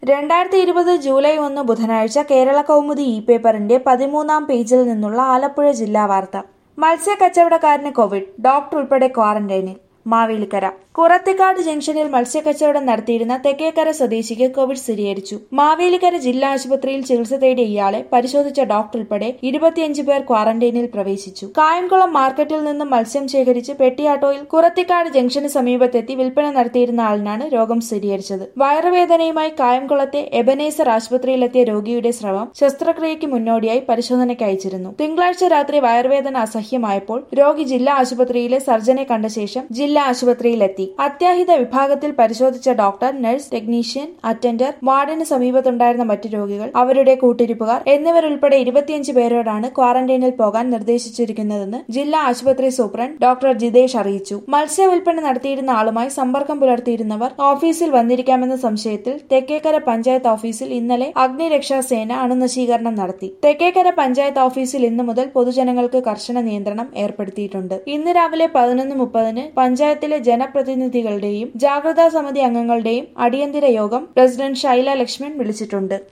രണ്ടായിരത്തി ഇരുപത് ജൂലൈ ഒന്ന് ബുധനാഴ്ച കേരള കൗമുദി ഇ പേപ്പറിന്റെ പതിമൂന്നാം പേജിൽ നിന്നുള്ള ആലപ്പുഴ ജില്ലാ വാർത്ത മത്സ്യക്കച്ചവടക്കാരന് കോവിഡ് ഡോക്ടർ ഉൾപ്പെടെ ക്വാറന്റൈനിൽ മാവേലിക്കര കുറത്തിക്കാട് ജംഗ്ഷനിൽ മത്സ്യക്കച്ചവടം നടത്തിയിരുന്ന തെക്കേക്കര സ്വദേശിക്ക് കോവിഡ് സ്ഥിരീകരിച്ചു മാവേലിക്കര ജില്ലാ ആശുപത്രിയിൽ ചികിത്സ തേടിയ ഇയാളെ പരിശോധിച്ച ഡോക്ടർ ഉൾപ്പെടെ ഇരുപത്തിയഞ്ച് പേർ ക്വാറന്റൈനിൽ പ്രവേശിച്ചു കായംകുളം മാർക്കറ്റിൽ നിന്നും മത്സ്യം ശേഖരിച്ച് പെട്ടിയാട്ടോയിൽ കുറത്തിക്കാട് ജംഗ്ഷന് സമീപത്തെത്തി വിൽപ്പന നടത്തിയിരുന്ന ആളിനാണ് രോഗം സ്ഥിരീകരിച്ചത് വയറുവേദനയുമായി കായംകുളത്തെ എബനേസർ ആശുപത്രിയിലെത്തിയ രോഗിയുടെ സ്രവം ശസ്ത്രക്രിയയ്ക്ക് മുന്നോടിയായി പരിശോധനയ്ക്ക് അയച്ചിരുന്നു തിങ്കളാഴ്ച രാത്രി വയറുവേദന അസഹ്യമായപ്പോൾ രോഗി ജില്ലാ ആശുപത്രിയിലെ സർജനെ കണ്ട ശേഷം ജില്ലാ ആശുപത്രിയിലെത്തി അത്യാഹിത വിഭാഗത്തിൽ പരിശോധിച്ച ഡോക്ടർ നഴ്സ് ടെക്നീഷ്യൻ അറ്റൻഡർ വാർഡിന് സമീപത്തുണ്ടായിരുന്ന മറ്റു രോഗികൾ അവരുടെ കൂട്ടിരിപ്പുകാർ എന്നിവരുൾപ്പെടെ ഇരുപത്തിയഞ്ച് പേരോടാണ് ക്വാറന്റൈനിൽ പോകാൻ നിർദ്ദേശിച്ചിരിക്കുന്നതെന്ന് ജില്ലാ ആശുപത്രി സൂപ്രണ്ട് ഡോക്ടർ ജിതേഷ് അറിയിച്ചു മത്സ്യ വിൽപ്പന നടത്തിയിരുന്ന ആളുമായി സമ്പർക്കം പുലർത്തിയിരുന്നവർ ഓഫീസിൽ വന്നിരിക്കാമെന്ന സംശയത്തിൽ തെക്കേക്കര പഞ്ചായത്ത് ഓഫീസിൽ ഇന്നലെ അഗ്നിരക്ഷാസേന അണുനശീകരണം നടത്തി തെക്കേക്കര പഞ്ചായത്ത് ഓഫീസിൽ ഇന്നു മുതൽ പൊതുജനങ്ങൾക്ക് കർശന നിയന്ത്രണം ഏർപ്പെടുത്തിയിട്ടുണ്ട് ഇന്ന് രാവിലെ പതിനൊന്ന് മുപ്പതിന് പഞ്ചായത്തിലെ ജനപ്രതിനിധികളുടെയും ജാഗ്രതാ സമിതി അംഗങ്ങളുടെയും അടിയന്തര യോഗം പ്രസിഡന്റ് ശൈല ലക്ഷ്മൺ വിളിച്ചിട്ടുണ്ട്